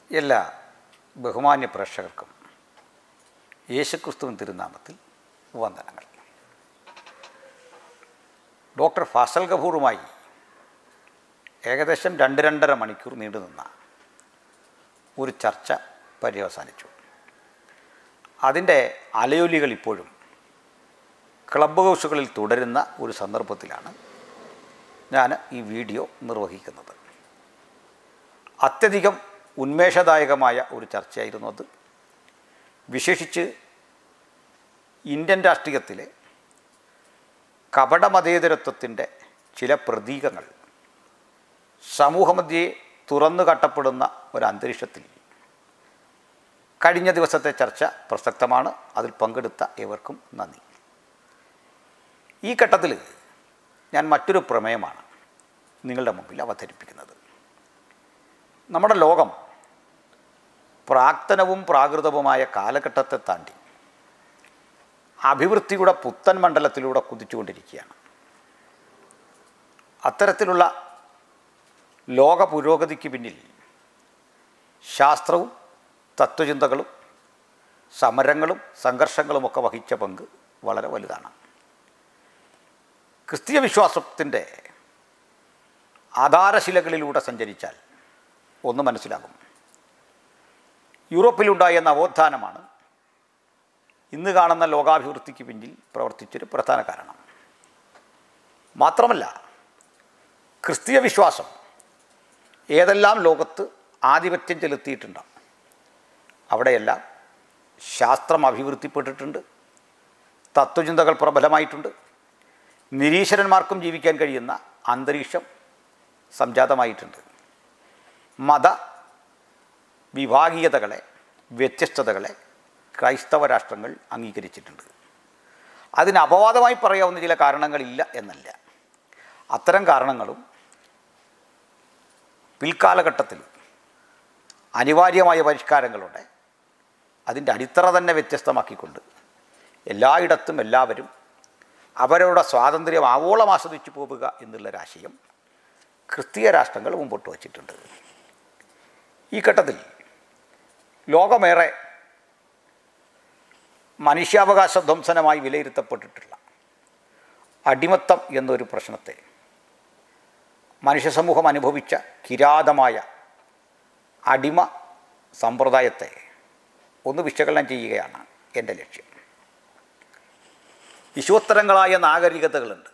എല്ലാ ബഹുമാന്യ പ്രേക്ഷകർക്കും യേശുക്രിസ്തുവിൻ തിരുനാമത്തിൽ വന്ദനങ്ങൾ ഡോക്ടർ ഫാസൽ ഗഫൂറുമായി ഏകദേശം രണ്ട് രണ്ടര മണിക്കൂർ നീണ്ടുനിന്ന ഒരു ചർച്ച പര്യവസാനിച്ചു അതിൻ്റെ അലയൊലികൾ ഇപ്പോഴും ക്ലബ് ഹൗസുകളിൽ തുടരുന്ന ഒരു സന്ദർഭത്തിലാണ് ഞാൻ ഈ വീഡിയോ നിർവഹിക്കുന്നത് അത്യധികം ഉന്മേഷദായകമായ ഒരു ചർച്ചയായിരുന്നു അത് വിശേഷിച്ച് ഇന്ത്യൻ രാഷ്ട്രീയത്തിലെ കപടമതേതരത്വത്തിൻ്റെ ചില പ്രതീകങ്ങൾ സമൂഹമധ്യേ തുറന്നു കാട്ടപ്പെടുന്ന ഒരു അന്തരീക്ഷത്തിൽ കഴിഞ്ഞ ദിവസത്തെ ചർച്ച പ്രസക്തമാണ് അതിൽ പങ്കെടുത്ത ഏവർക്കും നന്ദി ഈ ഘട്ടത്തിൽ ഞാൻ മറ്റൊരു പ്രമേയമാണ് നിങ്ങളുടെ മുമ്പിൽ അവതരിപ്പിക്കുന്നത് നമ്മുടെ ലോകം പ്രാക്തനവും പ്രാകൃതവുമായ കാലഘട്ടത്തെ താണ്ടി അഭിവൃദ്ധിയുടെ പുത്തൻ മണ്ഡലത്തിലൂടെ കുതിച്ചുകൊണ്ടിരിക്കുകയാണ് അത്തരത്തിലുള്ള ലോക പുരോഗതിക്ക് പിന്നിൽ ശാസ്ത്രവും തത്വചിന്തകളും സമരങ്ങളും സംഘർഷങ്ങളുമൊക്കെ വഹിച്ച പങ്ക് വളരെ വലുതാണ് ക്രിസ്തീയ വിശ്വാസത്തിൻ്റെ ആധാരശിലകളിലൂടെ സഞ്ചരിച്ചാൽ ഒന്ന് മനസ്സിലാകും യൂറോപ്പിലുണ്ടായ നവോത്ഥാനമാണ് ഇന്ന് കാണുന്ന ലോകാഭിവൃദ്ധിക്ക് പിന്നിൽ പ്രവർത്തിച്ചൊരു പ്രധാന കാരണം മാത്രമല്ല ക്രിസ്തീയ വിശ്വാസം ഏതെല്ലാം ലോകത്ത് ആധിപത്യം ചെലുത്തിയിട്ടുണ്ടോ അവിടെയെല്ലാം ശാസ്ത്രം അഭിവൃദ്ധിപ്പെട്ടിട്ടുണ്ട് തത്വചിന്തകൾ പ്രബലമായിട്ടുണ്ട് നിരീശ്വരന്മാർക്കും ജീവിക്കാൻ കഴിയുന്ന അന്തരീക്ഷം സംജാതമായിട്ടുണ്ട് മത വിഭാഗീയതകളെ വ്യത്യസ്തതകളെ ക്രൈസ്തവ രാഷ്ട്രങ്ങൾ അംഗീകരിച്ചിട്ടുണ്ട് അതിന് അപവാദമായി പറയാവുന്ന ചില കാരണങ്ങളില്ല എന്നല്ല അത്തരം കാരണങ്ങളും പിൽക്കാലഘട്ടത്തിൽ അനിവാര്യമായ പരിഷ്കാരങ്ങളുടെ അതിൻ്റെ അടിത്തറ തന്നെ വ്യത്യസ്തമാക്കിക്കൊണ്ട് എല്ലായിടത്തും എല്ലാവരും അവരവരുടെ സ്വാതന്ത്ര്യം ആവോളം ആസ്വദിച്ചു പോവുക എന്നുള്ളൊരാശയം ക്രിസ്തീയ രാഷ്ട്രങ്ങൾ മുമ്പോട്ട് വച്ചിട്ടുണ്ട് ഈ ഘട്ടത്തിൽ ലോകമേറെ മനുഷ്യാവകാശ ധ്വംസനമായി വിലയിരുത്തപ്പെട്ടിട്ടുള്ള അടിമത്തം എന്നൊരു പ്രശ്നത്തെ മനുഷ്യ സമൂഹം അനുഭവിച്ച കിരാതമായ അടിമ സമ്പ്രദായത്തെ ഒന്ന് വിശകലനം ചെയ്യുകയാണ് എൻ്റെ ലക്ഷ്യം വിശ്വോത്തരങ്ങളായ നാഗരികതകളുണ്ട്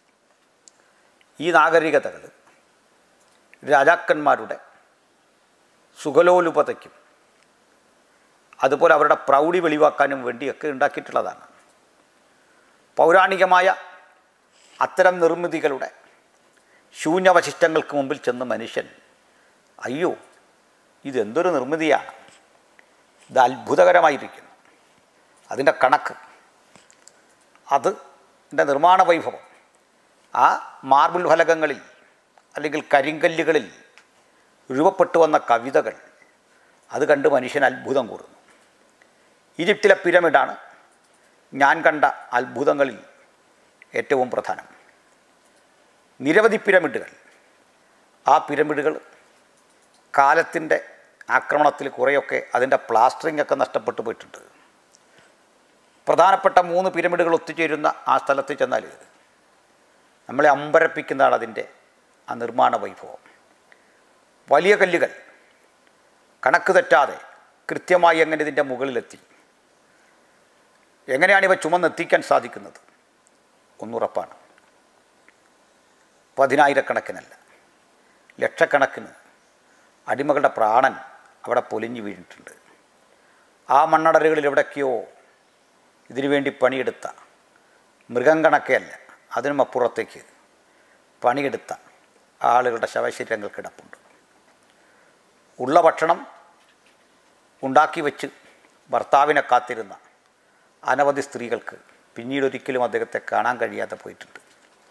ഈ നാഗരികതകൾ രാജാക്കന്മാരുടെ സുഖലോലുപതയ്ക്കും അതുപോലെ അവരുടെ പ്രൗഢി വെളിവാക്കാനും വേണ്ടിയൊക്കെ ഉണ്ടാക്കിയിട്ടുള്ളതാണ് പൗരാണികമായ അത്തരം നിർമ്മിതികളുടെ ശൂന്യവശിഷ്ടങ്ങൾക്ക് മുമ്പിൽ ചെന്ന് മനുഷ്യൻ അയ്യോ ഇതെന്തൊരു നിർമ്മിതിയാണ് ഇത് അത്ഭുതകരമായിരിക്കുന്നു അതിൻ്റെ കണക്ക് അത് എൻ്റെ നിർമ്മാണ വൈഭവം ആ മാർബിൾ ഫലകങ്ങളിൽ അല്ലെങ്കിൽ കരിങ്കല്ലുകളിൽ രൂപപ്പെട്ടു വന്ന കവിതകൾ അത് കണ്ട് മനുഷ്യൻ അത്ഭുതം കൂറുന്നു ഈജിപ്തിലെ പിരമിഡാണ് ഞാൻ കണ്ട അത്ഭുതങ്ങളിൽ ഏറ്റവും പ്രധാനം നിരവധി പിരമിഡുകൾ ആ പിരമിഡുകൾ കാലത്തിൻ്റെ ആക്രമണത്തിൽ കുറേയൊക്കെ അതിൻ്റെ പ്ലാസ്റ്ററിംഗ് ഒക്കെ നഷ്ടപ്പെട്ടു പോയിട്ടുണ്ട് പ്രധാനപ്പെട്ട മൂന്ന് പിരമിഡുകൾ ഒത്തുചേരുന്ന ആ സ്ഥലത്ത് ചെന്നാൽ നമ്മളെ അമ്പരപ്പിക്കുന്നതാണ് അതിൻ്റെ ആ നിർമ്മാണ വൈഭവം വലിയ കല്ലുകൾ കണക്ക് തെറ്റാതെ കൃത്യമായി എങ്ങനെ ഇതിൻ്റെ മുകളിലെത്തി എങ്ങനെയാണ് ഇവ ചുമന്നെത്തിക്കാൻ സാധിക്കുന്നത് ഒന്നുറപ്പാണ് പതിനായിരക്കണക്കിനല്ല ലക്ഷക്കണക്കിന് അടിമകളുടെ പ്രാണൻ അവിടെ പൊലിഞ്ഞു വീണിട്ടുണ്ട് ആ മണ്ണടലുകളിൽ എവിടേക്കോ ഇതിനു വേണ്ടി പണിയെടുത്ത മൃഗം കണക്കെയല്ല അതിനും അപ്പുറത്തേക്ക് പണിയെടുത്ത ആളുകളുടെ ശവശരീരങ്ങൾ കിടപ്പുണ്ട് ഉള്ള ഭക്ഷണം ഉണ്ടാക്കി വെച്ച് ഭർത്താവിനെ കാത്തിരുന്ന അനവധി സ്ത്രീകൾക്ക് പിന്നീട് ഒരിക്കലും അദ്ദേഹത്തെ കാണാൻ കഴിയാതെ പോയിട്ടുണ്ട്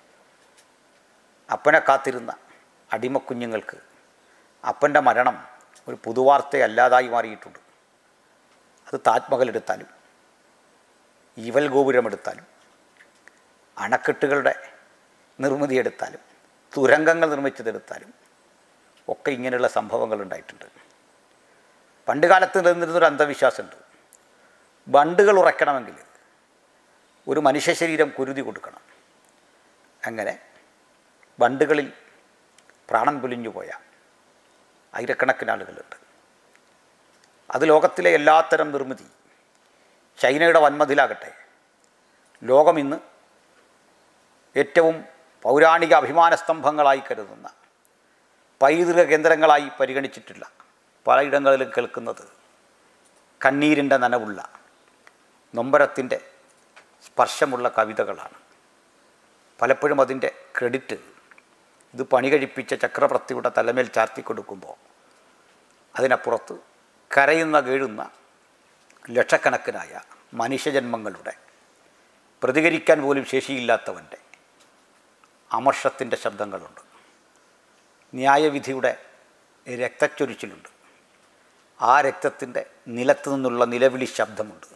അപ്പനെ കാത്തിരുന്ന അടിമക്കുഞ്ഞുങ്ങൾക്ക് അപ്പൻ്റെ മരണം ഒരു പുതുവാർത്തയല്ലാതായി മാറിയിട്ടുണ്ട് അത് താജ്മഹൽ എടുത്താലും ഈവൽ ഗോപുരം എടുത്താലും അണക്കെട്ടുകളുടെ നിർമ്മിതി എടുത്താലും തുരങ്കങ്ങൾ നിർമ്മിച്ചതെടുത്താലും ഒക്കെ ഇങ്ങനെയുള്ള സംഭവങ്ങൾ ഉണ്ടായിട്ടുണ്ട് പണ്ട് കാലത്ത് നിന്നിരുന്നൊരു അന്ധവിശ്വാസമുണ്ട് ബണ്ടുകൾ ഉറയ്ക്കണമെങ്കിൽ ഒരു മനുഷ്യ ശരീരം കുരുതി കൊടുക്കണം അങ്ങനെ ബണ്ടുകളിൽ പ്രാണൻ പൊലിഞ്ഞു പോയ ആയിരക്കണക്കിന് ആളുകളുണ്ട് അത് ലോകത്തിലെ എല്ലാത്തരം നിർമ്മിതി ചൈനയുടെ വന്മതിലാകട്ടെ ലോകം ഇന്ന് ഏറ്റവും പൗരാണിക അഭിമാന സ്തംഭങ്ങളായി കരുതുന്ന പൈതൃക കേന്ദ്രങ്ങളായി പരിഗണിച്ചിട്ടുള്ള പലയിടങ്ങളിലും കേൾക്കുന്നത് കണ്ണീരിൻ്റെ നനവുള്ള നൊമ്പരത്തിൻ്റെ സ്പർശമുള്ള കവിതകളാണ് പലപ്പോഴും അതിൻ്റെ ക്രെഡിറ്റ് ഇത് പണി കഴിപ്പിച്ച ചക്രവർത്തിയുടെ തലമേൽ ചാർത്തി കൊടുക്കുമ്പോൾ അതിനപ്പുറത്ത് കരയുന്ന കേഴുന്ന ലക്ഷക്കണക്കിനായ മനുഷ്യജന്മങ്ങളുടെ പ്രതികരിക്കാൻ പോലും ശേഷിയില്ലാത്തവൻ്റെ അമർഷത്തിൻ്റെ ശബ്ദങ്ങളുണ്ട് ന്യായവിധിയുടെ രക്തച്ചൊരിച്ചിലുണ്ട് ആ രക്തത്തിൻ്റെ നിലത്തു നിന്നുള്ള നിലവിളി ശബ്ദമുണ്ട്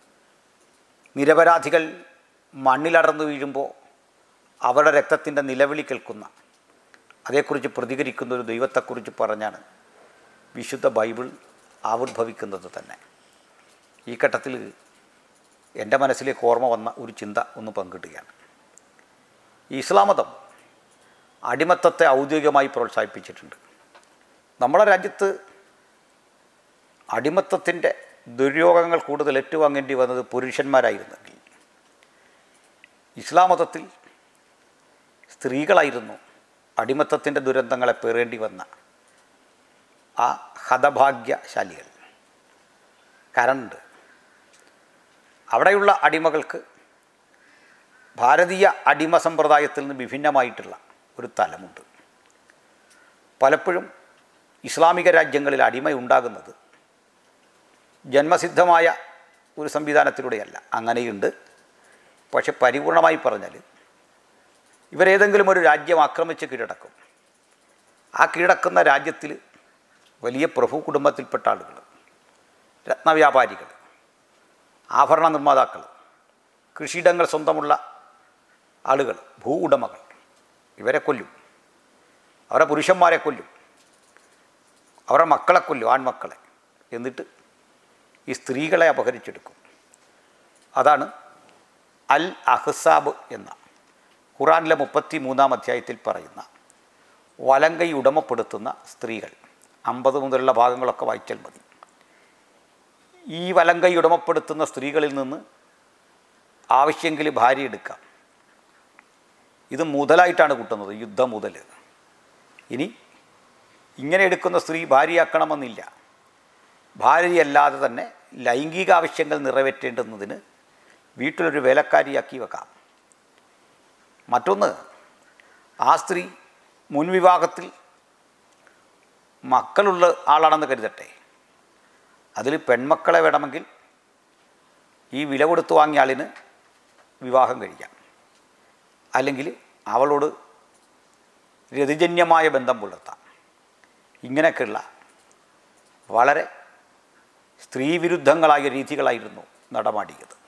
നിരപരാധികൾ മണ്ണിലടർന്നു വീഴുമ്പോൾ അവരുടെ രക്തത്തിൻ്റെ നിലവിളി കേൾക്കുന്ന അതേക്കുറിച്ച് പ്രതികരിക്കുന്ന ഒരു ദൈവത്തെക്കുറിച്ച് പറഞ്ഞാണ് വിശുദ്ധ ബൈബിൾ ആവിർഭവിക്കുന്നത് തന്നെ ഈ ഘട്ടത്തിൽ എൻ്റെ മനസ്സിലേക്ക് ഓർമ്മ വന്ന ഒരു ചിന്ത ഒന്ന് പങ്കിടുകയാണ് ഈ ഇസ്ലാം മതം അടിമത്തത്തെ ഔദ്യോഗികമായി പ്രോത്സാഹിപ്പിച്ചിട്ടുണ്ട് നമ്മുടെ രാജ്യത്ത് അടിമത്തത്തിൻ്റെ ദുര്യോഗങ്ങൾ കൂടുതൽ ഏറ്റുവാങ്ങേണ്ടി വന്നത് പുരുഷന്മാരായിരുന്നെങ്കിൽ ഇസ്ലാം മതത്തിൽ സ്ത്രീകളായിരുന്നു അടിമത്തത്തിൻ്റെ ദുരന്തങ്ങളെ പേറേണ്ടി വന്ന ആ ഹതഭാഗ്യശാലികൾ കാരണമുണ്ട് അവിടെയുള്ള അടിമകൾക്ക് ഭാരതീയ അടിമ സമ്പ്രദായത്തിൽ നിന്ന് വിഭിന്നമായിട്ടുള്ള ഒരു തലമുണ്ട് പലപ്പോഴും ഇസ്ലാമിക രാജ്യങ്ങളിൽ അടിമയുണ്ടാകുന്നത് ജന്മസിദ്ധമായ ഒരു സംവിധാനത്തിലൂടെയല്ല അങ്ങനെയുണ്ട് പക്ഷെ പരിപൂർണമായി പറഞ്ഞാൽ ഇവരേതെങ്കിലും ഒരു രാജ്യം ആക്രമിച്ച് കീഴടക്കും ആ കീഴടക്കുന്ന രാജ്യത്തിൽ വലിയ പ്രഭു കുടുംബത്തിൽപ്പെട്ട ആളുകൾ രത്നവ്യാപാരികൾ ആഭരണ നിർമ്മാതാക്കൾ കൃഷിയിടങ്ങൾ സ്വന്തമുള്ള ആളുകൾ ഭൂ ഉടമകൾ ഇവരെ കൊല്ലും അവരുടെ പുരുഷന്മാരെ കൊല്ലും അവരുടെ മക്കളെ കൊല്ലും ആൺമക്കളെ എന്നിട്ട് ഈ സ്ത്രീകളെ അപഹരിച്ചെടുക്കും അതാണ് അൽ അഹ്സാബ് എന്ന ഖുറാനിലെ മുപ്പത്തി മൂന്നാം അധ്യായത്തിൽ പറയുന്ന വലങ്കൈ ഉടമപ്പെടുത്തുന്ന സ്ത്രീകൾ അമ്പത് മുതലുള്ള ഭാഗങ്ങളൊക്കെ വായിച്ചാൽ മതി ഈ വലങ്കൈ ഉടമപ്പെടുത്തുന്ന സ്ത്രീകളിൽ നിന്ന് ആവശ്യമെങ്കിൽ ഭാര്യ എടുക്കാം ഇത് മുതലായിട്ടാണ് കൂട്ടുന്നത് യുദ്ധ മുതൽ ഇനി ഇങ്ങനെ എടുക്കുന്ന സ്ത്രീ ഭാര്യയാക്കണമെന്നില്ല ഭാര്യയല്ലാതെ തന്നെ ലൈംഗിക ആവശ്യങ്ങൾ നിറവേറ്റേണ്ടുന്നതിന് വീട്ടിലൊരു വേലക്കാരിയാക്കി വെക്കാം മറ്റൊന്ന് ആ സ്ത്രീ മുൻവിവാഹത്തിൽ മക്കളുള്ള ആളാണെന്ന് കരുതട്ടെ അതിൽ പെൺമക്കളെ വേണമെങ്കിൽ ഈ വില കൊടുത്തു വാങ്ങിയ ആളിന് വിവാഹം കഴിക്കാം അല്ലെങ്കിൽ അവളോട് രതിജന്യമായ ബന്ധം പുലർത്താം ഇങ്ങനെയൊക്കെയുള്ള വളരെ സ്ത്രീവിരുദ്ധങ്ങളായ രീതികളായിരുന്നു നടമാടിയത്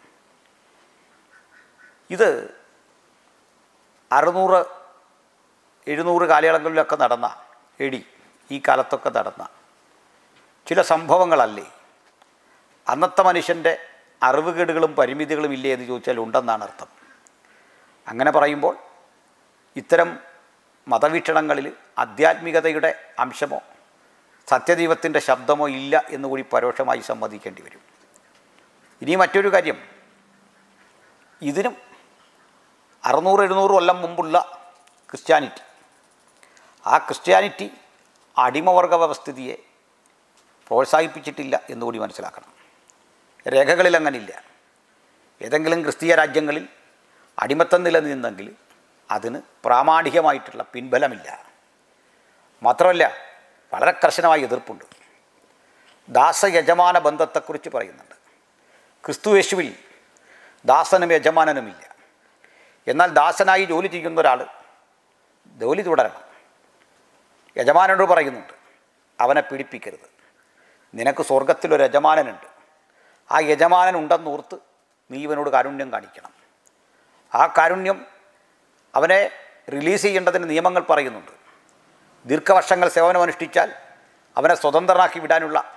ഇത് അറുന്നൂറ് എഴുന്നൂറ് കാലയളവിലൊക്കെ നടന്ന എടി ഈ കാലത്തൊക്കെ നടന്ന ചില സംഭവങ്ങളല്ലേ അന്നത്തെ മനുഷ്യൻ്റെ അറിവുകേടുകളും പരിമിതികളും ഇല്ലേ എന്ന് ചോദിച്ചാൽ ഉണ്ടെന്നാണ് അർത്ഥം അങ്ങനെ പറയുമ്പോൾ ഇത്തരം മതവീക്ഷണങ്ങളിൽ ആധ്യാത്മികതയുടെ അംശമോ സത്യദൈവത്തിൻ്റെ ശബ്ദമോ ഇല്ല എന്നുകൂടി പരോക്ഷമായി സമ്മതിക്കേണ്ടി വരും ഇനി മറ്റൊരു കാര്യം ഇതിനും അറുന്നൂറ് എഴുന്നൂറ് കൊല്ലം മുമ്പുള്ള ക്രിസ്ത്യാനിറ്റി ആ ക്രിസ്ത്യാനിറ്റി അടിമവർഗ വ്യവസ്ഥിതിയെ പ്രോത്സാഹിപ്പിച്ചിട്ടില്ല എന്നുകൂടി മനസ്സിലാക്കണം രേഖകളിൽ അങ്ങനില്ല ഏതെങ്കിലും ക്രിസ്തീയ രാജ്യങ്ങളിൽ അടിമത്തം നിലനിന്നെങ്കിൽ അതിന് പ്രാമാണികമായിട്ടുള്ള പിൻബലമില്ല മാത്രമല്ല വളരെ കർശനമായ എതിർപ്പുണ്ട് ദാസയജമാന ബന്ധത്തെക്കുറിച്ച് പറയുന്നുണ്ട് ക്രിസ്തു യേശുവിൽ ദാസനും യജമാനനുമില്ല എന്നാൽ ദാസനായി ജോലി ചെയ്യുന്ന ഒരാൾ ജോലി തുടരണം യജമാനനോട് പറയുന്നുണ്ട് അവനെ പീഡിപ്പിക്കരുത് നിനക്ക് സ്വർഗത്തിലൊരു യജമാനനുണ്ട് ആ യജമാനൻ ഉണ്ടെന്നോർത്ത് നീ ഇവനോട് കാരുണ്യം കാണിക്കണം ആ കാരുണ്യം അവനെ റിലീസ് ചെയ്യേണ്ടതിന് നിയമങ്ങൾ പറയുന്നുണ്ട് ദീർഘവർഷങ്ങൾ സേവനമനുഷ്ഠിച്ചാൽ അവനെ സ്വതന്ത്രനാക്കി വിടാനുള്ള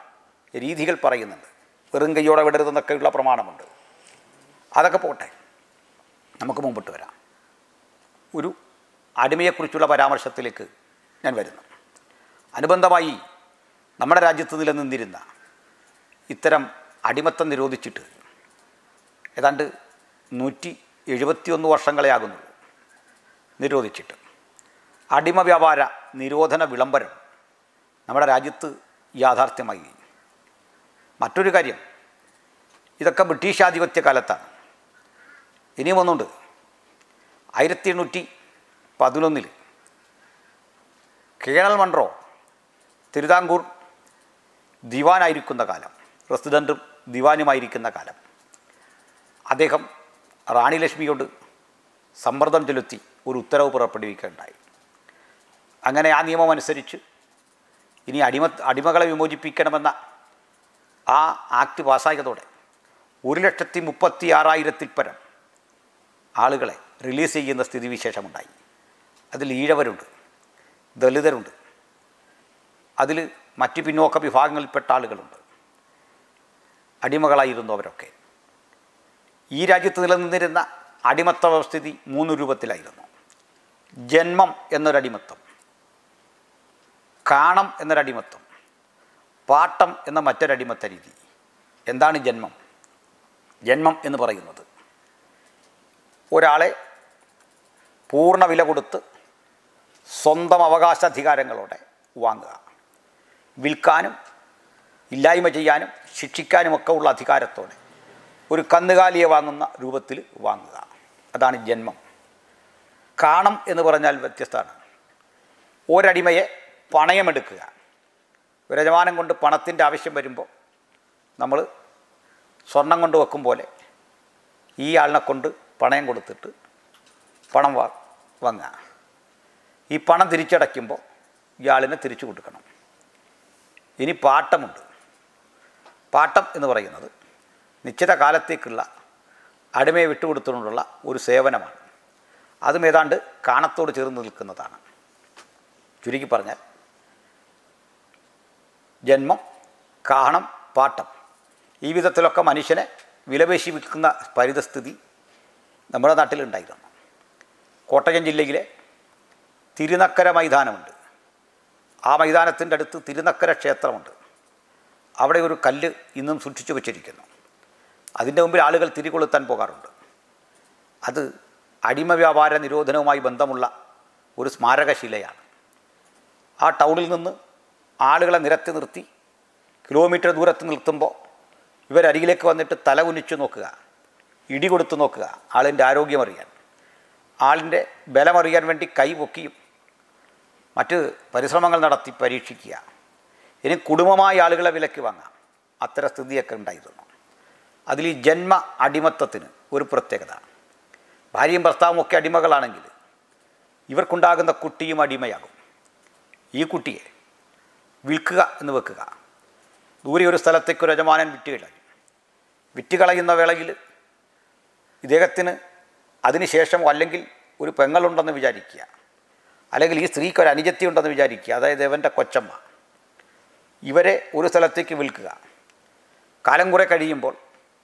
രീതികൾ പറയുന്നുണ്ട് വെറും കൈയോടെ വിടരുതെന്നൊക്കെയുള്ള പ്രമാണമുണ്ട് അതൊക്കെ പോട്ടെ നമുക്ക് മുമ്പിട്ട് വരാം ഒരു അടിമയെക്കുറിച്ചുള്ള പരാമർശത്തിലേക്ക് ഞാൻ വരുന്നു അനുബന്ധമായി നമ്മുടെ രാജ്യത്ത് നിലനിന്നിരുന്ന ഇത്തരം അടിമത്തം നിരോധിച്ചിട്ട് ഏതാണ്ട് നൂറ്റി എഴുപത്തിയൊന്ന് വർഷങ്ങളെ ആകുന്നുള്ളൂ നിരോധിച്ചിട്ട് അടിമ വ്യാപാര നിരോധന വിളംബരം നമ്മുടെ രാജ്യത്ത് യാഥാർത്ഥ്യമായി മറ്റൊരു കാര്യം ഇതൊക്കെ ബ്രിട്ടീഷ് ആധിപത്യ കാലത്താണ് ഇനിയും ഒന്നുണ്ട് ആയിരത്തി എണ്ണൂറ്റി പതിനൊന്നിൽ കേണൽ മൺട്രോ തിരുവിതാംകൂർ ദിവാനായിരിക്കുന്ന കാലം റെസിഡൻറ്റും ദിവാനുമായിരിക്കുന്ന കാലം അദ്ദേഹം റാണി ലക്ഷ്മിയോട് സമ്മർദ്ദം ചെലുത്തി ഒരു ഉത്തരവ് പുറപ്പെടുവിക്കുകയുണ്ടായി അങ്ങനെ ആ നിയമം അനുസരിച്ച് ഇനി അടിമ അടിമകളെ വിമോചിപ്പിക്കണമെന്ന ആ ആക്ട് പാസ്സായതോടെ ഒരു ലക്ഷത്തി മുപ്പത്തി ആറായിരത്തിൽ പരം ആളുകളെ റിലീസ് ചെയ്യുന്ന സ്ഥിതിവിശേഷമുണ്ടായി അതിൽ ഈഴവരുണ്ട് ദളിതരുണ്ട് അതിൽ മറ്റ് പിന്നോക്ക വിഭാഗങ്ങളിൽപ്പെട്ട ആളുകളുണ്ട് അടിമകളായിരുന്നു അവരൊക്കെ ഈ രാജ്യത്ത് നിലനിന്നിരുന്ന അടിമത്ത വ്യവസ്ഥിതി മൂന്ന് രൂപത്തിലായിരുന്നു ജന്മം എന്നൊരടിമത്തം കാണം എന്നൊരടിമത്തം പാട്ടം എന്ന മറ്റൊരടിമത്ത രീതി എന്താണ് ജന്മം ജന്മം എന്ന് പറയുന്നത് ഒരാളെ പൂർണ്ണ വില കൊടുത്ത് സ്വന്തം അവകാശാധികാരങ്ങളോടെ വാങ്ങുക വിൽക്കാനും ഇല്ലായ്മ ചെയ്യാനും ശിക്ഷിക്കാനുമൊക്കെ ഉള്ള അധികാരത്തോടെ ഒരു കന്നുകാലിയെ വാങ്ങുന്ന രൂപത്തിൽ വാങ്ങുക അതാണ് ജന്മം കാണം എന്ന് പറഞ്ഞാൽ വ്യത്യസ്തമാണ് ഒരടിമയെ പണയമെടുക്കുക ഒരു യജമാനം കൊണ്ട് പണത്തിൻ്റെ ആവശ്യം വരുമ്പോൾ നമ്മൾ സ്വർണം കൊണ്ട് വെക്കും പോലെ ഈ ആളിനെ കൊണ്ട് പണയം കൊടുത്തിട്ട് പണം വാ വാങ്ങുക ഈ പണം തിരിച്ചടയ്ക്കുമ്പോൾ ഇയാളിനെ തിരിച്ചു കൊടുക്കണം ഇനി പാട്ടമുണ്ട് പാട്ടം എന്ന് പറയുന്നത് നിശ്ചിത കാലത്തേക്കുള്ള അടിമയെ വിട്ടുകൊടുത്തുകൊണ്ടുള്ള ഒരു സേവനമാണ് അതും ഏതാണ്ട് കാണത്തോട് ചേർന്ന് നിൽക്കുന്നതാണ് ചുരുക്കി പറഞ്ഞാൽ ജന്മം കാണം പാട്ടം ഈ വിധത്തിലൊക്കെ മനുഷ്യനെ വിലപേശി വിൽക്കുന്ന പരിതസ്ഥിതി നമ്മുടെ നാട്ടിലുണ്ടായിരുന്നു കോട്ടയം ജില്ലയിലെ തിരുനക്കര മൈതാനമുണ്ട് ആ മൈതാനത്തിൻ്റെ അടുത്ത് തിരുനക്കര ക്ഷേത്രമുണ്ട് അവിടെ ഒരു കല്ല് ഇന്നും സൂക്ഷിച്ചു വച്ചിരിക്കുന്നു അതിൻ്റെ മുമ്പിൽ ആളുകൾ തിരികൊളുത്താൻ പോകാറുണ്ട് അത് അടിമ വ്യാപാര നിരോധനവുമായി ബന്ധമുള്ള ഒരു സ്മാരകശിലയാണ് ആ ടൗണിൽ നിന്ന് ആളുകളെ നിരത്തി നിർത്തി കിലോമീറ്റർ ദൂരത്ത് നിർത്തുമ്പോൾ ഇവരരികിലേക്ക് വന്നിട്ട് തല കുനിച്ചു നോക്കുക ഇടി കൊടുത്തു നോക്കുക ആളിൻ്റെ ആരോഗ്യം അറിയാൻ ആളിൻ്റെ ബലമറിയാൻ വേണ്ടി കൈ പൊക്കിയും മറ്റ് പരിശ്രമങ്ങൾ നടത്തി പരീക്ഷിക്കുക ഇനി കുടുംബമായ ആളുകളെ വിലക്ക് വാങ്ങാം അത്തരം സ്ഥിതിയൊക്കെ ഉണ്ടായിരുന്നു അതിൽ ഈ ജന്മ അടിമത്തത്തിന് ഒരു പ്രത്യേകത ഭാര്യയും ഭർത്താവും ഒക്കെ അടിമകളാണെങ്കിൽ ഇവർക്കുണ്ടാകുന്ന കുട്ടിയും അടിമയാകും ഈ കുട്ടിയെ വിൽക്കുക എന്ന് വെക്കുക ദൂരെ ഒരു സ്ഥലത്തേക്ക് ഒരു യജമാനൻ വിറ്റുകളയും വിറ്റുകളയുന്ന വേളയിൽ ഇദ്ദേഹത്തിന് അതിനുശേഷം അല്ലെങ്കിൽ ഒരു പെങ്ങളുണ്ടെന്ന് വിചാരിക്കുക അല്ലെങ്കിൽ ഈ സ്ത്രീക്ക് ഒരു അനുജത്തി ഉണ്ടെന്ന് വിചാരിക്കുക അതായത് ഇവൻ്റെ കൊച്ചമ്മ ഇവരെ ഒരു സ്ഥലത്തേക്ക് വിൽക്കുക കാലം കുറെ കഴിയുമ്പോൾ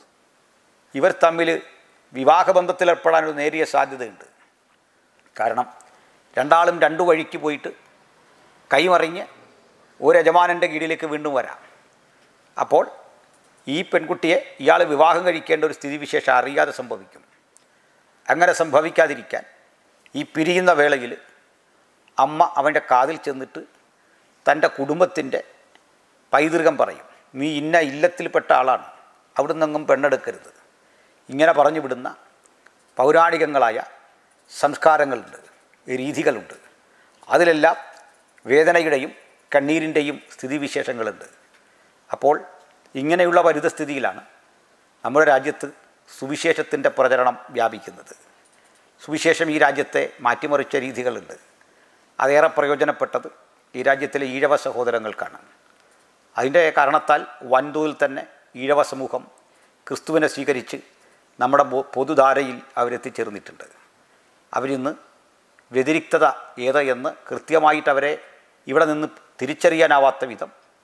ഇവർ തമ്മിൽ വിവാഹബന്ധത്തിലേർപ്പെടാനൊരു നേരിയ സാധ്യതയുണ്ട് കാരണം രണ്ടാളും രണ്ടു വഴിക്ക് പോയിട്ട് കൈമറിഞ്ഞ് ഒരു യജമാനൻ്റെ കീഴിലേക്ക് വീണ്ടും വരാം അപ്പോൾ ഈ പെൺകുട്ടിയെ ഇയാൾ വിവാഹം കഴിക്കേണ്ട ഒരു സ്ഥിതിവിശേഷം അറിയാതെ സംഭവിക്കും അങ്ങനെ സംഭവിക്കാതിരിക്കാൻ ഈ പിരിയുന്ന വേളയിൽ അമ്മ അവൻ്റെ കാതിൽ ചെന്നിട്ട് തൻ്റെ കുടുംബത്തിൻ്റെ പൈതൃകം പറയും നീ ഇന്ന ഇല്ലത്തിൽപ്പെട്ട ആളാണ് അവിടുന്ന് എങ്ങും പെണ്ണെടുക്കരുത് ഇങ്ങനെ പറഞ്ഞു വിടുന്ന പൗരാണികങ്ങളായ സംസ്കാരങ്ങളുണ്ട് രീതികളുണ്ട് അതിലെല്ലാം വേദനയുടെയും കണ്ണീരിൻ്റെയും സ്ഥിതിവിശേഷങ്ങളുണ്ട് അപ്പോൾ ഇങ്ങനെയുള്ള പരിതസ്ഥിതിയിലാണ് നമ്മുടെ രാജ്യത്ത് സുവിശേഷത്തിൻ്റെ പ്രചരണം വ്യാപിക്കുന്നത് സുവിശേഷം ഈ രാജ്യത്തെ മാറ്റിമറിച്ച രീതികളുണ്ട് അതേറെ പ്രയോജനപ്പെട്ടത് ഈ രാജ്യത്തിലെ ഈഴവ സഹോദരങ്ങൾക്കാണ് അതിൻ്റെ കാരണത്താൽ വൻതോതിൽ തന്നെ ഈഴവ സമൂഹം ക്രിസ്തുവിനെ സ്വീകരിച്ച് നമ്മുടെ ബോ- പൊതുധാരയിൽ അവരെത്തിച്ചേർന്നിട്ടുണ്ട് അവരിന്ന് വ്യതിരിക്തത ഏത് എന്ന് കൃത്യമായിട്ട് അവരെ ഇവിടെ നിന്ന് തിരിച്ചറിയാനാവാത്ത വിധം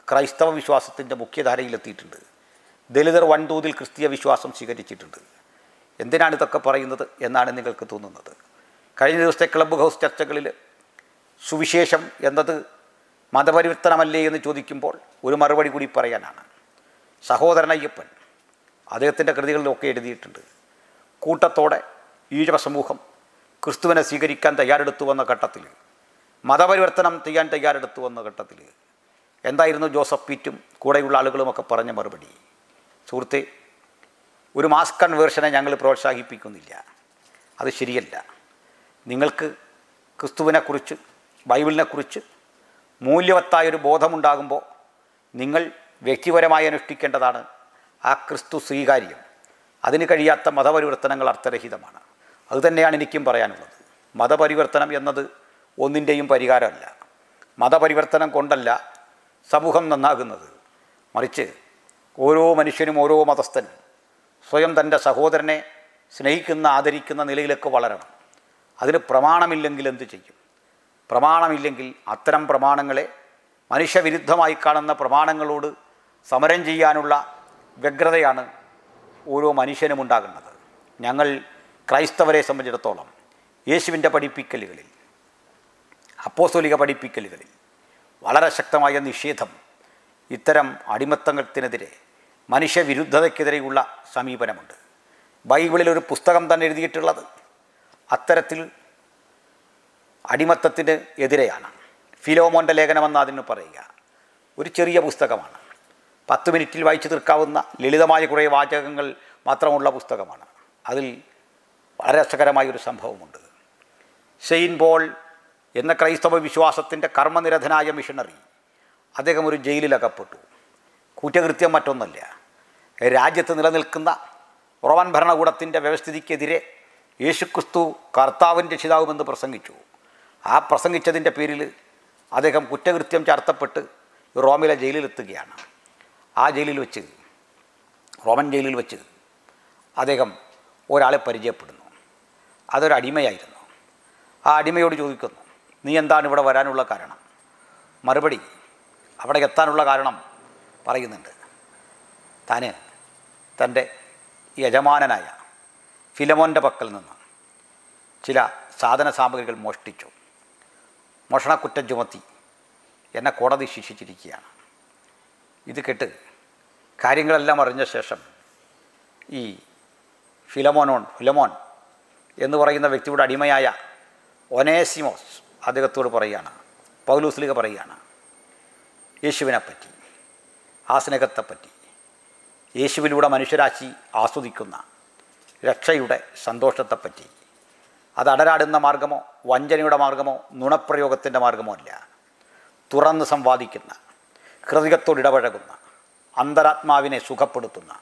ക്രൈസ്തവ വിശ്വാസത്തിൻ്റെ മുഖ്യധാരയിലെത്തിയിട്ടുണ്ട് ദലിതർ വൻതോതിൽ ക്രിസ്തീയ വിശ്വാസം സ്വീകരിച്ചിട്ടുണ്ട് എന്തിനാണ് ഇതൊക്കെ പറയുന്നത് എന്നാണ് നിങ്ങൾക്ക് തോന്നുന്നത് കഴിഞ്ഞ ദിവസത്തെ ക്ലബ്ബ് ഹൗസ് ചർച്ചകളിൽ സുവിശേഷം എന്നത് മതപരിവർത്തനമല്ലേ എന്ന് ചോദിക്കുമ്പോൾ ഒരു മറുപടി കൂടി പറയാനാണ് സഹോദരൻ അയ്യപ്പൻ അദ്ദേഹത്തിൻ്റെ കൃതികളിലൊക്കെ എഴുതിയിട്ടുണ്ട് കൂട്ടത്തോടെ ഈഴവ സമൂഹം ക്രിസ്തുവിനെ സ്വീകരിക്കാൻ തയ്യാറെടുത്തു വന്ന ഘട്ടത്തിൽ മതപരിവർത്തനം ചെയ്യാൻ തയ്യാറെടുത്തു വന്ന ഘട്ടത്തിൽ എന്തായിരുന്നു ജോസഫ് പീറ്റും കൂടെയുള്ള ആളുകളുമൊക്കെ പറഞ്ഞ മറുപടി സുഹൃത്തെ ഒരു മാസ് കൺവേർഷനെ ഞങ്ങൾ പ്രോത്സാഹിപ്പിക്കുന്നില്ല അത് ശരിയല്ല നിങ്ങൾക്ക് ക്രിസ്തുവിനെക്കുറിച്ച് ബൈബിളിനെക്കുറിച്ച് മൂല്യവത്തായൊരു ബോധമുണ്ടാകുമ്പോൾ നിങ്ങൾ വ്യക്തിപരമായി അനുഷ്ഠിക്കേണ്ടതാണ് ആ ക്രിസ്തു സ്വീകാര്യം അതിന് കഴിയാത്ത മതപരിവർത്തനങ്ങൾ അർത്ഥരഹിതമാണ് അതുതന്നെയാണ് എനിക്കും പറയാനുള്ളത് മതപരിവർത്തനം എന്നത് ഒന്നിൻ്റെയും പരിഹാരമല്ല മതപരിവർത്തനം കൊണ്ടല്ല സമൂഹം നന്നാകുന്നത് മറിച്ച് ഓരോ മനുഷ്യനും ഓരോ മതസ്ഥനും സ്വയം തൻ്റെ സഹോദരനെ സ്നേഹിക്കുന്ന ആദരിക്കുന്ന നിലയിലേക്ക് വളരണം അതിന് പ്രമാണമില്ലെങ്കിൽ എന്ത് ചെയ്യും പ്രമാണമില്ലെങ്കിൽ അത്തരം പ്രമാണങ്ങളെ മനുഷ്യവിരുദ്ധമായി കാണുന്ന പ്രമാണങ്ങളോട് സമരം ചെയ്യാനുള്ള വ്യഗ്രതയാണ് ഓരോ മനുഷ്യനും ഉണ്ടാകുന്നത് ഞങ്ങൾ ക്രൈസ്തവരെ സംബന്ധിച്ചിടത്തോളം യേശുവിൻ്റെ പഠിപ്പിക്കലുകളിൽ അപ്പോസ്തോലിക പഠിപ്പിക്കലുകളിൽ വളരെ ശക്തമായ നിഷേധം ഇത്തരം അടിമത്തങ്ങൾക്കെതിരെ മനുഷ്യവിരുദ്ധതയ്ക്കെതിരെയുള്ള സമീപനമുണ്ട് ബൈബിളിൽ ഒരു പുസ്തകം തന്നെ എഴുതിയിട്ടുള്ളത് അത്തരത്തിൽ അടിമത്തത്തിന് എതിരെയാണ് ഫിലോമോൻ്റെ ലേഖനമെന്ന് അതിന് പറയുക ഒരു ചെറിയ പുസ്തകമാണ് പത്ത് മിനിറ്റിൽ വായിച്ചു തീർക്കാവുന്ന ലളിതമായ കുറേ വാചകങ്ങൾ മാത്രമുള്ള പുസ്തകമാണ് അതിൽ വളരെ രസകരമായ ഒരു സംഭവമുണ്ട് സെയിൻ പോൾ എന്ന ക്രൈസ്തവ വിശ്വാസത്തിൻ്റെ കർമ്മനിരതനായ മിഷണറി അദ്ദേഹം ഒരു ജയിലിൽ അകപ്പെട്ടു കുറ്റകൃത്യം മറ്റൊന്നല്ല രാജ്യത്ത് നിലനിൽക്കുന്ന റോമൻ ഭരണകൂടത്തിൻ്റെ വ്യവസ്ഥിതിക്കെതിരെ യേശുക്രിസ്തു കർത്താവിൻ്റെ രക്ഷിതാവുമെന്ന് പ്രസംഗിച്ചു ആ പ്രസംഗിച്ചതിൻ്റെ പേരിൽ അദ്ദേഹം കുറ്റകൃത്യം ചാർത്തപ്പെട്ട് റോമിലെ ജയിലിലെത്തുകയാണ് ആ ജയിലിൽ വെച്ച് റോമൻ ജയിലിൽ വെച്ച് അദ്ദേഹം ഒരാളെ പരിചയപ്പെടുന്നു അതൊരു അടിമയായിരുന്നു ആ അടിമയോട് ചോദിക്കുന്നു നീ എന്താണ് ഇവിടെ വരാനുള്ള കാരണം മറുപടി അവിടെ എത്താനുള്ള കാരണം പറയുന്നുണ്ട് താന് തൻ്റെ യജമാനനായ ഫിലമോൻ്റെ പക്കൽ നിന്ന് ചില സാധന സാമഗ്രികൾ മോഷ്ടിച്ചു മോഷണക്കുറ്റം ചുമത്തി എന്നെ കോടതി ശിക്ഷിച്ചിരിക്കുകയാണ് ഇത് കേട്ട് കാര്യങ്ങളെല്ലാം അറിഞ്ഞ ശേഷം ഈ ഫിലമോനോൺ ഫിലമോൻ എന്ന് പറയുന്ന വ്യക്തിയുടെ അടിമയായ ഒനേസിമോസ് അദ്ദേഹത്തോട് പറയുകയാണ് പൗലൂസ്ലിക പറയുകയാണ് യേശുവിനെപ്പറ്റി ആ സ്നേഹത്തെപ്പറ്റി യേശുവിലൂടെ മനുഷ്യരാശി ആസ്വദിക്കുന്ന രക്ഷയുടെ സന്തോഷത്തെപ്പറ്റി അത് അടരാടുന്ന മാർഗമോ വഞ്ചനയുടെ മാർഗമോ നുണപ്രയോഗത്തിൻ്റെ മാർഗമോ അല്ല തുറന്ന് സംവാദിക്കുന്ന ഹൃദയത്തോട് ഇടപഴകുന്ന അന്തരാത്മാവിനെ സുഖപ്പെടുത്തുന്ന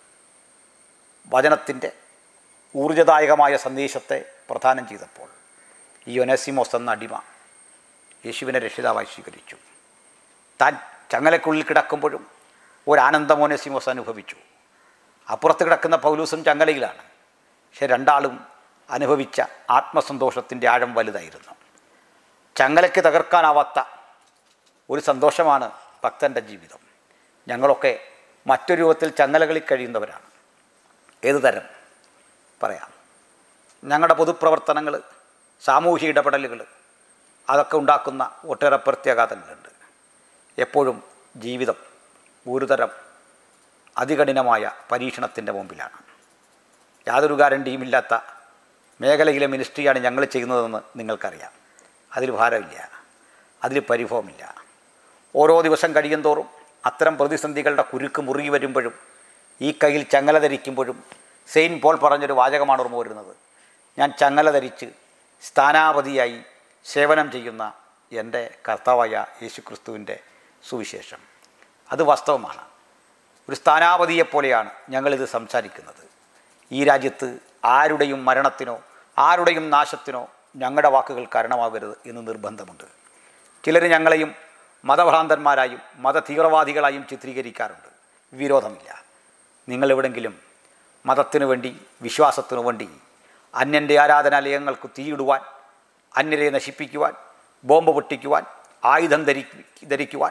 വചനത്തിൻ്റെ ഊർജദായകമായ സന്ദേശത്തെ പ്രദാനം ചെയ്തപ്പോൾ ഈ ഒനസിമോസ് എന്ന അടിമ യേശുവിനെ രക്ഷിതാവായി സ്വീകരിച്ചു താൻ ചങ്ങലക്കുള്ളിൽ കിടക്കുമ്പോഴും ഒരു ആനന്ദം ഒനസിമോസ് അനുഭവിച്ചു അപ്പുറത്ത് കിടക്കുന്ന പൗലൂസും ചങ്ങലയിലാണ് പക്ഷെ രണ്ടാളും അനുഭവിച്ച ആത്മസന്തോഷത്തിൻ്റെ ആഴം വലുതായിരുന്നു ചങ്ങലയ്ക്ക് തകർക്കാനാവാത്ത ഒരു സന്തോഷമാണ് ഭക്തൻ്റെ ജീവിതം ഞങ്ങളൊക്കെ മറ്റൊരു രൂപത്തിൽ ചങ്ങലകളിൽ കഴിയുന്നവരാണ് ഏത് തരം പറയാം ഞങ്ങളുടെ പൊതുപ്രവർത്തനങ്ങൾ സാമൂഹിക ഇടപെടലുകൾ അതൊക്കെ ഉണ്ടാക്കുന്ന ഒട്ടേറെ പ്രത്യാഘാതങ്ങളുണ്ട് എപ്പോഴും ജീവിതം ഒരുതരം അതികഠിനമായ പരീക്ഷണത്തിൻ്റെ മുമ്പിലാണ് യാതൊരു ഗ്യാരണ്ടിയുമില്ലാത്ത മേഖലയിലെ മിനിസ്ട്രിയാണ് ഞങ്ങൾ ചെയ്യുന്നതെന്ന് നിങ്ങൾക്കറിയാം അതിൽ ഭാരമില്ല അതിൽ പരിഭവമില്ല ഓരോ ദിവസം കഴിയും തോറും അത്തരം പ്രതിസന്ധികളുടെ കുരുക്ക് മുറുകി വരുമ്പോഴും ഈ കയ്യിൽ ചങ്ങല ധരിക്കുമ്പോഴും സെയിൻ പോൾ പറഞ്ഞൊരു വാചകമാണ് ഓർമ്മ വരുന്നത് ഞാൻ ചങ്ങല ധരിച്ച് സ്ഥാനാപതിയായി സേവനം ചെയ്യുന്ന എൻ്റെ കർത്താവായ യേശുക്രിസ്തുവിൻ്റെ സുവിശേഷം അത് വാസ്തവമാണ് ഒരു സ്ഥാനാപതിയെപ്പോലെയാണ് ഞങ്ങളിത് സംസാരിക്കുന്നത് ഈ രാജ്യത്ത് ആരുടെയും മരണത്തിനോ ആരുടെയും നാശത്തിനോ ഞങ്ങളുടെ വാക്കുകൾ കാരണമാകരുത് എന്ന് നിർബന്ധമുണ്ട് ചിലർ ഞങ്ങളെയും മതഭ്രാന്തന്മാരായും മത തീവ്രവാദികളായും ചിത്രീകരിക്കാറുണ്ട് വിരോധമില്ല നിങ്ങളെവിടെങ്കിലും മതത്തിനു വേണ്ടി വിശ്വാസത്തിനു വേണ്ടി അന്യൻ്റെ ആരാധനാലയങ്ങൾക്ക് തീയിടുവാൻ അന്യരെ നശിപ്പിക്കുവാൻ ബോംബ് പൊട്ടിക്കുവാൻ ആയുധം ധരി ധരിക്കുവാൻ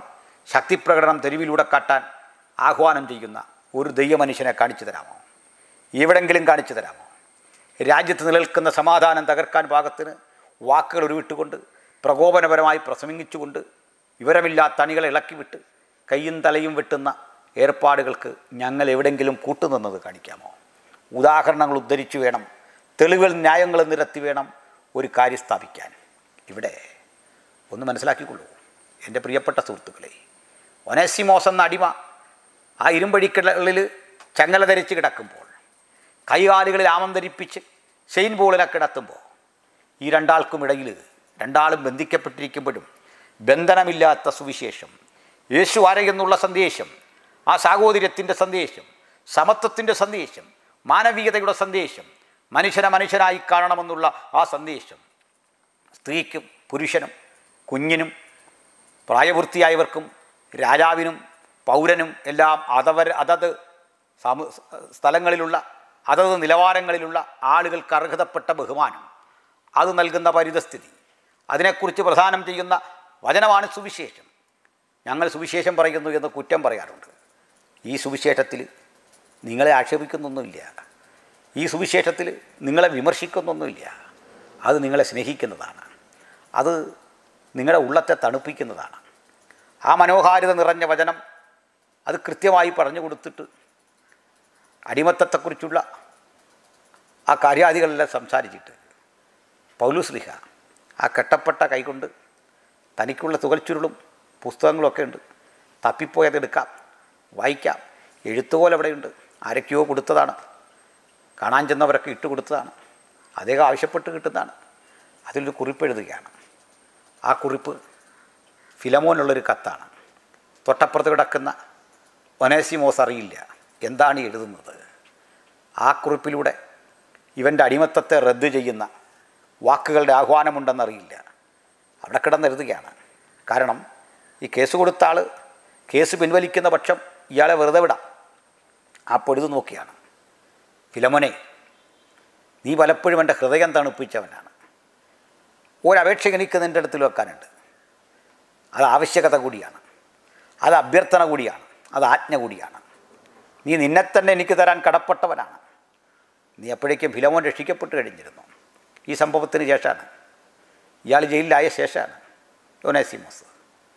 ശക്തിപ്രകടനം തെരുവിലൂടെ കാട്ടാൻ ആഹ്വാനം ചെയ്യുന്ന ഒരു ദൈവമനുഷ്യനെ കാണിച്ചു തരാമോ എവിടെങ്കിലും കാണിച്ചു തരാമോ രാജ്യത്ത് നിലനിൽക്കുന്ന സമാധാനം തകർക്കാൻ പാകത്തിന് വാക്കുകൾ ഉരുവിട്ടുകൊണ്ട് പ്രകോപനപരമായി പ്രസംഗിച്ചുകൊണ്ട് വിവരമില്ലാത്ത അണികളെ ഇളക്കിവിട്ട് കയ്യും തലയും വെട്ടുന്ന ഏർപ്പാടുകൾക്ക് ഞങ്ങൾ എവിടെങ്കിലും കൂട്ടുനിന്നത് കാണിക്കാമോ ഉദാഹരണങ്ങൾ ഉദ്ധരിച്ചു വേണം തെളിവുകൾ ന്യായങ്ങൾ നിരത്തി വേണം ഒരു കാര്യം സ്ഥാപിക്കാൻ ഇവിടെ ഒന്ന് മനസ്സിലാക്കിക്കൊള്ളൂ എൻ്റെ പ്രിയപ്പെട്ട സുഹൃത്തുക്കളെ ഒനസിമോസ് എന്ന അടിമ ആ ഇരുമ്പഴിക്കലിൽ ചങ്ങല ധരിച്ച് കിടക്കുമ്പോൾ കൈകാലുകളിൽ ആമം ധരിപ്പിച്ച് ഷെയിൻ ബോളിനെ കിടത്തുമ്പോൾ ഈ രണ്ടാൾക്കും ഇടയിൽ രണ്ടാളും ബന്ധിക്കപ്പെട്ടിരിക്കുമ്പോഴും ബന്ധനമില്ലാത്ത സുവിശേഷം യേശു ആരെന്നുള്ള സന്ദേശം ആ സാഹോദര്യത്തിൻ്റെ സന്ദേശം സമത്വത്തിൻ്റെ സന്ദേശം മാനവീയതയുടെ സന്ദേശം മനുഷ്യനെ മനുഷ്യനായി കാണണമെന്നുള്ള ആ സന്ദേശം സ്ത്രീക്കും പുരുഷനും കുഞ്ഞിനും പ്രായപൂർത്തിയായവർക്കും രാജാവിനും പൗരനും എല്ലാം അതവർ അതത് സമ സ്ഥലങ്ങളിലുള്ള അതത് നിലവാരങ്ങളിലുള്ള ആളുകൾക്ക് അർഹതപ്പെട്ട ബഹുമാനം അത് നൽകുന്ന പരിതസ്ഥിതി അതിനെക്കുറിച്ച് പ്രധാനം ചെയ്യുന്ന വചനമാണ് സുവിശേഷം ഞങ്ങൾ സുവിശേഷം പറയുന്നു എന്ന് കുറ്റം പറയാറുണ്ട് ഈ സുവിശേഷത്തിൽ നിങ്ങളെ ആക്ഷേപിക്കുന്നൊന്നുമില്ല ഈ സുവിശേഷത്തിൽ നിങ്ങളെ വിമർശിക്കുന്നൊന്നുമില്ല അത് നിങ്ങളെ സ്നേഹിക്കുന്നതാണ് അത് നിങ്ങളുടെ ഉള്ളത്തെ തണുപ്പിക്കുന്നതാണ് ആ മനോഹാരിത നിറഞ്ഞ വചനം അത് കൃത്യമായി പറഞ്ഞു കൊടുത്തിട്ട് അടിമത്തത്തെക്കുറിച്ചുള്ള ആ കാര്യാദികളെല്ലാം സംസാരിച്ചിട്ട് പൗലുസ്ലിഹ ആ കെട്ടപ്പെട്ട കൈകൊണ്ട് തനിക്കുള്ള തുകൽച്ചുരുളും പുസ്തകങ്ങളൊക്കെ ഉണ്ട് തപ്പിപ്പോയത് എടുക്കാം വായിക്കാം എഴുത്തുപോലെ അവിടെയുണ്ട് ആരൊക്കെയോ കൊടുത്തതാണ് കാണാൻ ചെന്നവരൊക്കെ ഇട്ട് കൊടുത്തതാണ് അദ്ദേഹം ആവശ്യപ്പെട്ട് കിട്ടുന്നതാണ് അതിലൊരു കുറിപ്പ് എഴുതുകയാണ് ആ കുറിപ്പ് ഫിലമോനുള്ളൊരു കത്താണ് തൊട്ടപ്പുറത്ത് കിടക്കുന്ന ഒനേസിമോസ് അറിയില്ല എന്താണ് ഈ എഴുതുന്നത് ആ കുറിപ്പിലൂടെ ഇവൻ്റെ അടിമത്തത്തെ റദ്ദ് ചെയ്യുന്ന വാക്കുകളുടെ ആഹ്വാനമുണ്ടെന്നറിയില്ല അവിടെ കിടന്നെഴുതുകയാണ് കാരണം ഈ കേസ് കൊടുത്ത ആൾ കേസ് പിൻവലിക്കുന്ന പക്ഷം ഇയാളെ വെറുതെ വിടാം ആ പൊഴുതു നോക്കിയാണ് ഫിലമോനെ നീ പലപ്പോഴും എൻ്റെ ഹൃദയം തണുപ്പിച്ചവനാണ് ഒരപേക്ഷ എനിക്ക് നിൻ്റെ അടുത്തിൽ വെക്കാനുണ്ട് അത് ആവശ്യകത കൂടിയാണ് അത് അഭ്യർത്ഥന കൂടിയാണ് അത് ആജ്ഞ കൂടിയാണ് നീ നിന്നെ തന്നെ എനിക്ക് തരാൻ കടപ്പെട്ടവനാണ് നീ അപ്പോഴേക്കും ഫിലമോൻ രക്ഷിക്കപ്പെട്ട് കഴിഞ്ഞിരുന്നു ഈ സംഭവത്തിന് ശേഷമാണ് ഇയാൾ ജയിലിലായ ശേഷമാണ് യോനേസിമോസ്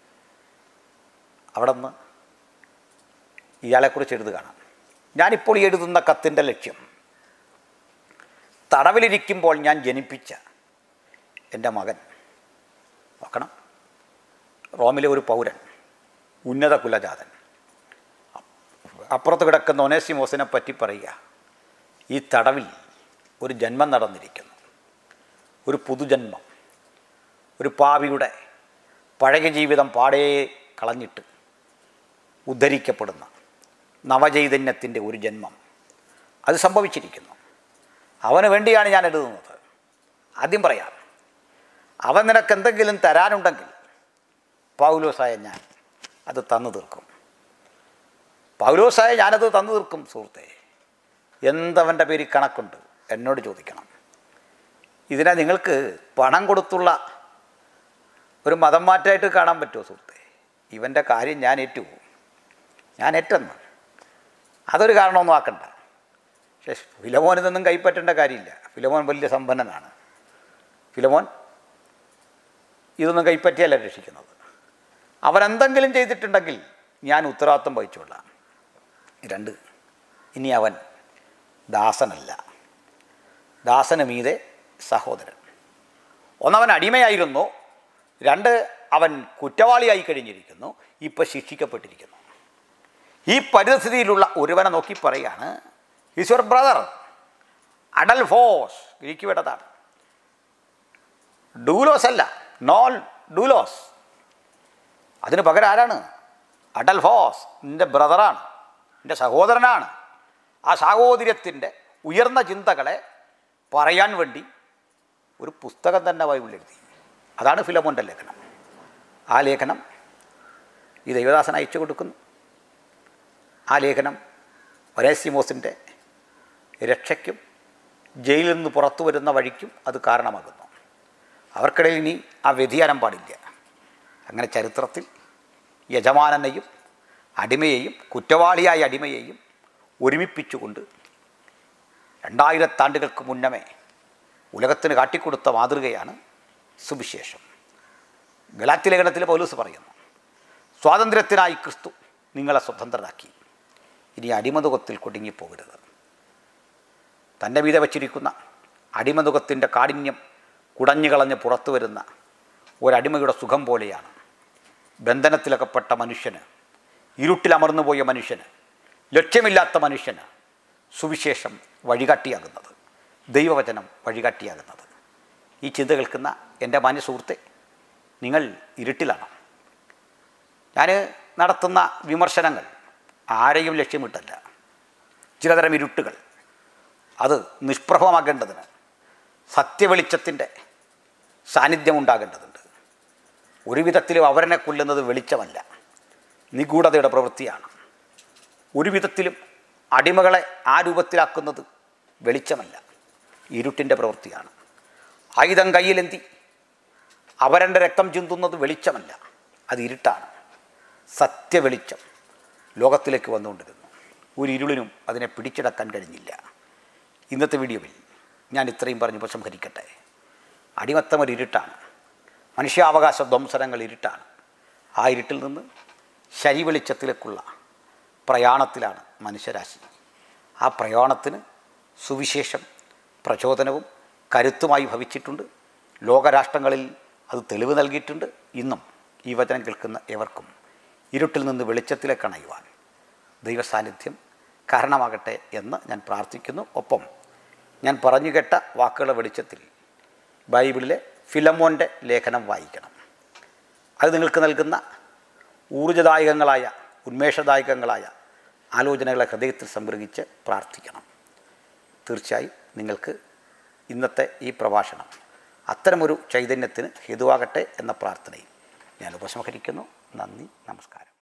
അവിടെ നിന്ന് ഇയാളെക്കുറിച്ച് എഴുതുകയാണ് ഞാനിപ്പോൾ ഈ എഴുതുന്ന കത്തിൻ്റെ ലക്ഷ്യം തടവിലിരിക്കുമ്പോൾ ഞാൻ ജനിപ്പിച്ച എൻ്റെ മകൻ നോക്കണം റോമിലെ ഒരു പൗരൻ ഉന്നത കുലജാതൻ അപ്പുറത്ത് കിടക്കുന്ന ഒനേസിമോസിനെ പറ്റി പറയുക ഈ തടവിൽ ഒരു ജന്മം നടന്നിരിക്കുന്നു ഒരു പുതുജന്മം ഒരു പാവിയുടെ പഴയ ജീവിതം പാടേ കളഞ്ഞിട്ട് ഉദ്ധരിക്കപ്പെടുന്ന നവചൈതന്യത്തിൻ്റെ ഒരു ജന്മം അത് സംഭവിച്ചിരിക്കുന്നു അവന് വേണ്ടിയാണ് ഞാൻ എഴുതുന്നത് ആദ്യം പറയാം അവൻ നിനക്ക് എന്തെങ്കിലും തരാനുണ്ടെങ്കിൽ പൗലോസായ ഞാൻ അത് തന്നു തീർക്കും പൗലോസായ ഞാനത് തന്നു തീർക്കും സുഹൃത്തെ എന്തവൻ്റെ പേരിൽ കണക്കുണ്ട് എന്നോട് ചോദിക്കണം ഇതിനെ നിങ്ങൾക്ക് പണം കൊടുത്തുള്ള ഒരു മതം മാറ്റമായിട്ട് കാണാൻ പറ്റുമോ സുഹൃത്തെ ഇവൻ്റെ കാര്യം ഞാൻ ഏറ്റു ഞാൻ ഏറ്റെന്ന് അതൊരു കാരണമൊന്നും ആക്കണ്ട പക്ഷേ ഫിലമോനിൽ നിന്നും കൈപ്പറ്റേണ്ട കാര്യമില്ല ഫിലമോൻ വലിയ സമ്പന്നനാണ് ഫിലമോൻ ഇതൊന്നും കൈപ്പറ്റിയല്ല രക്ഷിക്കുന്നത് അവനെന്തെങ്കിലും ചെയ്തിട്ടുണ്ടെങ്കിൽ ഞാൻ ഉത്തരവാദിത്വം വഹിച്ചോളാം രണ്ട് ഇനി അവൻ ദാസനല്ല ദാസന് മീതെ സഹോദരൻ ഒന്നവൻ അടിമയായിരുന്നു രണ്ട് അവൻ കുറ്റവാളിയായി കഴിഞ്ഞിരിക്കുന്നു ഇപ്പം ശിക്ഷിക്കപ്പെട്ടിരിക്കുന്നു ഈ പരിസ്ഥിതിയിലുള്ള ഒരുവനെ നോക്കി പറയാണ് ഈസ് യുവർ ബ്രദർ അഡൽ ഫോസ് ഗ്രീക്ക് വേണ്ടതാണ് ഡൂലോസ് അല്ല നോൾ ഡൂലോസ് അതിന് പകരം ആരാണ് അഡൽ ഫോസ് നിൻ്റെ ബ്രദറാണ് എൻ്റെ സഹോദരനാണ് ആ സാഹോദര്യത്തിൻ്റെ ഉയർന്ന ചിന്തകളെ പറയാൻ വേണ്ടി ഒരു പുസ്തകം തന്നെ ബൈബിൾ എഴുതി അതാണ് ഫിലമോൻ്റെ ലേഖനം ആ ലേഖനം ഈ ദൈവദാസൻ അയച്ചു കൊടുക്കുന്നു ആ ലേഖനം ഒരേസിമോസിൻ്റെ രക്ഷയ്ക്കും ജയിലിൽ നിന്ന് പുറത്തു വരുന്ന വഴിക്കും അത് കാരണമാകുന്നു അവർക്കിടയിൽ ഇനി ആ വ്യതിയാനം പാടില്ല അങ്ങനെ ചരിത്രത്തിൽ യജമാനനെയും അടിമയെയും കുറ്റവാളിയായ അടിമയെയും ഒരുമിപ്പിച്ചുകൊണ്ട് രണ്ടായിരത്താണ്ടുകൾക്ക് മുന്നമേ ഉലകത്തിന് കാട്ടിക്കൊടുത്ത മാതൃകയാണ് സുവിശേഷം ഗലാത്തി ലേഖനത്തിൽ പൗലൂസ് പറയുന്നു സ്വാതന്ത്ര്യത്തിനായി ക്രിസ്തു നിങ്ങളെ സ്വതന്ത്രരാക്കി ഇനി അടിമതുകത്തിൽ കുടുങ്ങിപ്പോകരുത് തൻ്റെ വീത വച്ചിരിക്കുന്ന അടിമതുകത്തിൻ്റെ കാഠിന്യം കുടഞ്ഞുകളഞ്ഞ് പുറത്തു വരുന്ന ഒരടിമയുടെ സുഖം പോലെയാണ് ബന്ധനത്തിലകപ്പെട്ട മനുഷ്യന് ഇരുട്ടിലമർന്നുപോയ മനുഷ്യന് ലക്ഷ്യമില്ലാത്ത മനുഷ്യന് സുവിശേഷം വഴികാട്ടിയാകുന്നത് ദൈവവചനം വഴികാട്ടിയാകുന്നത് ഈ ചിന്ത കേൾക്കുന്ന എൻ്റെ മാന്യ സുഹൃത്തെ നിങ്ങൾ ഇരുട്ടിലാണ് ഞാൻ നടത്തുന്ന വിമർശനങ്ങൾ ആരെയും ലക്ഷ്യമിട്ടല്ല ചിലതരം ഇരുട്ടുകൾ അത് നിഷ്പ്രഭമാകേണ്ടതിന് സത്യവെളിച്ചത്തിൻ്റെ സാന്നിധ്യം ഉണ്ടാകേണ്ടതുണ്ട് ഒരു വിധത്തിലും അവരനെ കൊല്ലുന്നത് വെളിച്ചമല്ല നിഗൂഢതയുടെ പ്രവൃത്തിയാണ് ഒരു വിധത്തിലും അടിമകളെ ആ രൂപത്തിലാക്കുന്നത് വെളിച്ചമല്ല ഇരുട്ടിൻ്റെ പ്രവൃത്തിയാണ് ആയുധം കയ്യിലെന്തി അവരൻ്റെ രക്തം ചിന്തുന്നത് വെളിച്ചമല്ല അത് ഇരുട്ടാണ് സത്യവെളിച്ചം ലോകത്തിലേക്ക് വന്നുകൊണ്ടിരുന്നു ഒരു ഇരുളിനും അതിനെ പിടിച്ചെടുക്കാൻ കഴിഞ്ഞില്ല ഇന്നത്തെ വീഡിയോയിൽ ഞാൻ ഇത്രയും പറഞ്ഞ് ഉപസംഹരിക്കട്ടെ അടിമത്തം ഒരു ഇരുട്ടാണ് മനുഷ്യാവകാശ ധ്വംസനങ്ങൾ ഇരുട്ടാണ് ആ ഇരുട്ടിൽ നിന്ന് ശരി വെളിച്ചത്തിലേക്കുള്ള പ്രയാണത്തിലാണ് മനുഷ്യരാശി ആ പ്രയാണത്തിന് സുവിശേഷം പ്രചോദനവും കരുത്തുമായി ഭവിച്ചിട്ടുണ്ട് ലോകരാഷ്ട്രങ്ങളിൽ അത് തെളിവ് നൽകിയിട്ടുണ്ട് ഇന്നും ഈ വചനം കേൾക്കുന്ന ഏവർക്കും ഇരുട്ടിൽ നിന്ന് വെളിച്ചത്തിലേക്ക് അണയുവാൻ ദൈവസാന്നിധ്യം കാരണമാകട്ടെ എന്ന് ഞാൻ പ്രാർത്ഥിക്കുന്നു ഒപ്പം ഞാൻ പറഞ്ഞു കേട്ട വാക്കുകളുടെ വെളിച്ചത്തിൽ ബൈബിളിലെ ഫിലമോൻ്റെ ലേഖനം വായിക്കണം അത് നിങ്ങൾക്ക് നൽകുന്ന ഊർജദായകങ്ങളായ ഉന്മേഷദായകങ്ങളായ ആലോചനകളെ ഹൃദയത്തിൽ സംഗ്രഹിച്ച് പ്രാർത്ഥിക്കണം തീർച്ചയായും നിങ്ങൾക്ക് ഇന്നത്തെ ഈ പ്രഭാഷണം അത്തരമൊരു ചൈതന്യത്തിന് ഹേതുവാകട്ടെ എന്ന പ്രാർത്ഥനയിൽ ഞാൻ ഉപസംഹരിക്കുന്നു നന്ദി നമസ്കാരം